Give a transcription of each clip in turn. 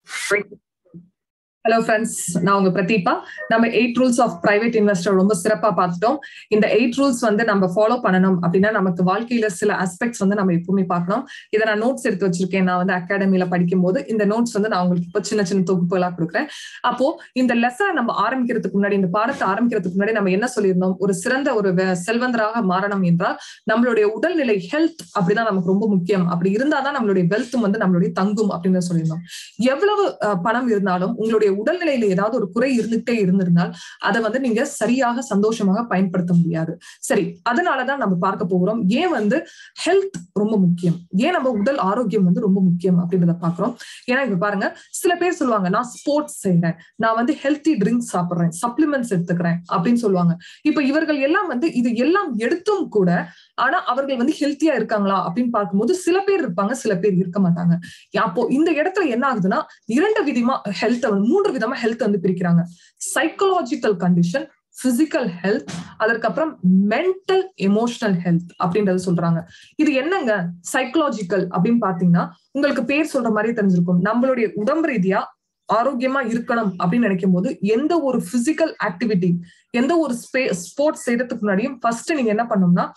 hello friends நான் உங்க பிரதீபா நம்ம eight rules of private investor ரொம்ப சிறப்பா பார்த்துட்டோம் இந்த எயிட் ரூல்ஸ் வந்து நம்ம ஃபாலோ பண்ணணும் அப்படின்னா நமக்கு வாழ்க்கையில சில ஆஸ்பெக்ட்ஸ் வந்து நம்ம எப்பவுமே பார்க்கணும் இதை நான் நோட்ஸ் எடுத்து வச்சிருக்கேன் நான் வந்து அகாடமியில படிக்கும் போது இந்த நோட்ஸ் வந்து நான் உங்களுக்கு இப்போ சின்ன சின்ன தொகுப்புகளா கொடுக்குறேன் அப்போ இந்த லெசனை நம்ம ஆரம்பிக்கிறதுக்கு முன்னாடி இந்த பாடத்தை ஆரம்பிக்கிறதுக்கு முன்னாடி நம்ம என்ன சொல்லியிருந்தோம் ஒரு சிறந்த ஒரு செல்வந்தராக மாறணும் என்றால் நம்மளுடைய உடல்நிலை ஹெல்த் அப்படிதான் நமக்கு ரொம்ப முக்கியம் அப்படி இருந்தாதான் நம்மளுடைய வெல்த்தும் வந்து நம்மளுடைய தங்கும் அப்படின்னு சொல்லியிருந்தோம் எவ்வளவு பணம் இருந்தாலும் உங்களுடைய உடல்நிலையில ஏதாவது ஒரு குறை இருந்துகிட்டே இருந்திருந்தால் அதை வந்து நீங்க சரியாக சந்தோஷமாக பயன்படுத்த முடியாது சரி அதனாலதான் நம்ம பார்க்க போகிறோம் ஏன் வந்து ஹெல்த் ரொம்ப முக்கியம் ஏன் நம்ம உடல் ஆரோக்கியம் வந்து ரொம்ப முக்கியம் அப்படின்றத பாக்குறோம் ஏன்னா இப்ப பாருங்க சில பேர் சொல்லுவாங்க நான் ஸ்போர்ட்ஸ் செய்யறேன் நான் வந்து ஹெல்த்தி ட்ரிங்க்ஸ் சாப்பிடுறேன் சப்ளிமெண்ட்ஸ் எடுத்துக்கிறேன் அப்படின்னு சொல்லுவாங்க இப்ப இவர்கள் எல்லாம் வந்து இது எல்லாம் எடுத்தும் கூட ஆனா அவர்கள் வந்து ஹெல்த்தியா இருக்காங்களா அப்படின்னு பார்க்கும்போது சில பேர் இருப்பாங்க சில பேர் இருக்க மாட்டாங்க அப்போ இந்த இடத்துல என்ன ஆகுதுன்னா இரண்டு விதமா ஹெல்த் வந்து மூன்று விதமா ஹெல்த் வந்து பிரிக்கிறாங்க சைக்கலாஜிக்கல் கண்டிஷன் பிசிக்கல் ஹெல்த் அதற்கப்புறம் மென்டல் எமோஷனல் ஹெல்த் அப்படின்றத சொல்றாங்க இது என்னங்க சைக்கலாஜிக்கல் அப்படின்னு பாத்தீங்கன்னா உங்களுக்கு பேர் சொல்ற மாதிரி தெரிஞ்சிருக்கும் நம்மளுடைய உடம்பு ரீதியா ஆரோக்கியமா இருக்கணும் அப்படின்னு நினைக்கும் போது எந்த ஒரு பிசிக்கல் ஆக்டிவிட்டி எந்த ஒரு ஸ்போர்ட்ஸ் செய்யறதுக்கு முன்னாடியும் ஃபர்ஸ்ட் நீங்க என்ன பண்ணணும்னா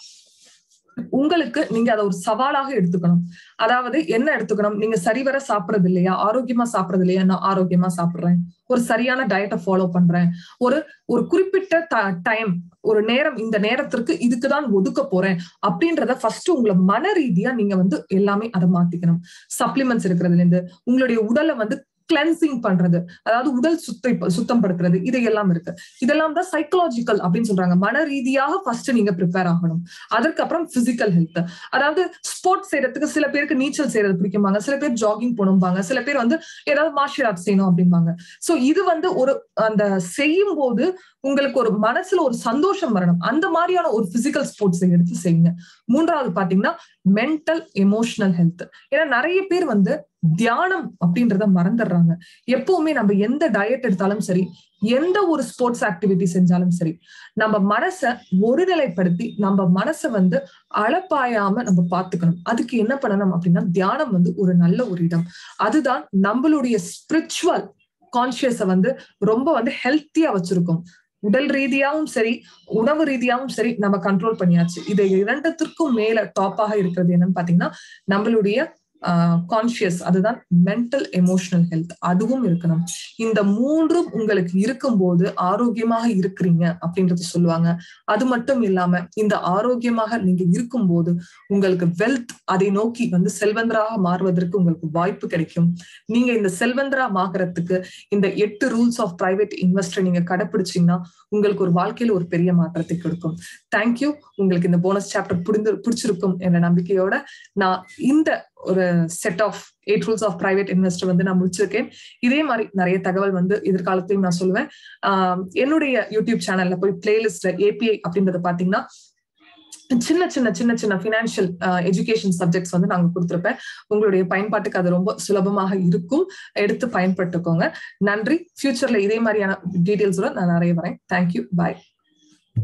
உங்களுக்கு நீங்க அதை ஒரு சவாலாக எடுத்துக்கணும் அதாவது என்ன எடுத்துக்கணும் நீங்க சரிவர சாப்பிடறது இல்லையா ஆரோக்கியமா சாப்பிடறது இல்லையா நான் ஆரோக்கியமா சாப்பிடுறேன் ஒரு சரியான டயட்டை ஃபாலோ பண்றேன் ஒரு ஒரு குறிப்பிட்ட டைம் ஒரு நேரம் இந்த நேரத்திற்கு இதுக்குதான் ஒதுக்க போறேன் அப்படின்றத ஃபர்ஸ்ட் உங்களை மன ரீதியா நீங்க வந்து எல்லாமே அதை மாத்திக்கணும் சப்ளிமெண்ட்ஸ் இருக்கிறதுல இருந்து உங்களுடைய உடலை வந்து கிளென்சிங் பண்றது அதாவது உடல் சுத்தை சுத்தம் படுத்துறது இதையெல்லாம் இருக்கு இதெல்லாம் தான் சைக்கலாஜிக்கல் அப்படின்னு சொல்றாங்க மன ரீதியாக ஃபர்ஸ்ட் நீங்க ப்ரிப்பேர் ஆகணும் அதற்கப்புறம் பிசிக்கல் ஹெல்த் அதாவது ஸ்போர்ட்ஸ் செய்யறதுக்கு சில பேருக்கு நீச்சல் செய்யறது பிடிக்கும்பாங்க சில பேர் ஜாகிங் போகணும்பாங்க சில பேர் வந்து ஏதாவது மார்ஷியல் ஆர்ட்ஸ் செய்யணும் அப்படிம்பாங்க சோ இது வந்து ஒரு அந்த செய்யும் போது உங்களுக்கு ஒரு மனசுல ஒரு சந்தோஷம் வரணும் அந்த மாதிரியான ஒரு பிசிக்கல் ஸ்போர்ட்ஸ் எடுத்து செய்யுங்க மூன்றாவது பாத்தீங்கன்னா மென்டல் எமோஷனல் ஹெல்த் ஏன்னா நிறைய பேர் வந்து தியானம் அப்படின்றத மறந்துடுறாங்க எப்பவுமே நம்ம எந்த டயட் எடுத்தாலும் சரி எந்த ஒரு ஸ்போர்ட்ஸ் ஆக்டிவிட்டி செஞ்சாலும் சரி நம்ம மனசை ஒருநிலைப்படுத்தி நம்ம மனசை வந்து அளப்பாயாம நம்ம பாத்துக்கணும் அதுக்கு என்ன பண்ணணும் அப்படின்னா தியானம் வந்து ஒரு நல்ல ஒரு இடம் அதுதான் நம்மளுடைய ஸ்பிரிச்சுவல் கான்சியஸ வந்து ரொம்ப வந்து ஹெல்த்தியா வச்சிருக்கும் உடல் ரீதியாவும் சரி உணவு ரீதியாவும் சரி நம்ம கண்ட்ரோல் பண்ணியாச்சு இதை இரண்டத்திற்கும் மேல டாப்பாக இருக்கிறது என்னன்னு பாத்தீங்கன்னா நம்மளுடைய கான்சியஸ் அதுதான் மென்டல் எமோஷனல் ஹெல்த் அதுவும் இருக்கணும் இந்த மூன்றும் உங்களுக்கு இருக்கும்போது ஆரோக்கியமாக இருக்கிறீங்க அப்படின்றது சொல்லுவாங்க அது மட்டும் இல்லாம இந்த ஆரோக்கியமாக நீங்க இருக்கும்போது உங்களுக்கு வெல்த் அதை நோக்கி வந்து செல்வந்தராக மாறுவதற்கு உங்களுக்கு வாய்ப்பு கிடைக்கும் நீங்க இந்த செல்வந்தரா ஆகிறதுக்கு இந்த எட்டு ரூல்ஸ் ஆஃப் பிரைவேட் இன்வெஸ்டர் நீங்க கடைபிடிச்சீங்கன்னா உங்களுக்கு ஒரு வாழ்க்கையில ஒரு பெரிய மாற்றத்தை கொடுக்கும் தேங்க்யூ உங்களுக்கு இந்த போனஸ் சாப்டர் புரிந்து பிடிச்சிருக்கும் என்ற நம்பிக்கையோட நான் இந்த ஒரு set of eight rules of private investor வந்து நான் முடிச்சிருக்கேன் இதே மாதிரி நிறைய தகவல் வந்து எதிர்காலத்தையும் நான் சொல்லுவேன் என்னுடைய யூடியூப் சேனல்ல போய் பிளேலிஸ்ட்ல ஏபிஐ அப்படின்றத பாத்தீங்கன்னா சின்ன சின்ன சின்ன சின்ன பினான்சியல் எஜுகேஷன் சப்ஜெக்ட்ஸ் வந்து நாங்க கொடுத்துருப்பேன் உங்களுடைய பயன்பாட்டுக்கு அது ரொம்ப சுலபமாக இருக்கும் எடுத்து பயன்பட்டுக்கோங்க நன்றி ஃபியூச்சர்ல இதே மாதிரியான டீடைல்ஸோட நான் நிறைய வரேன் தேங்க்யூ பாய்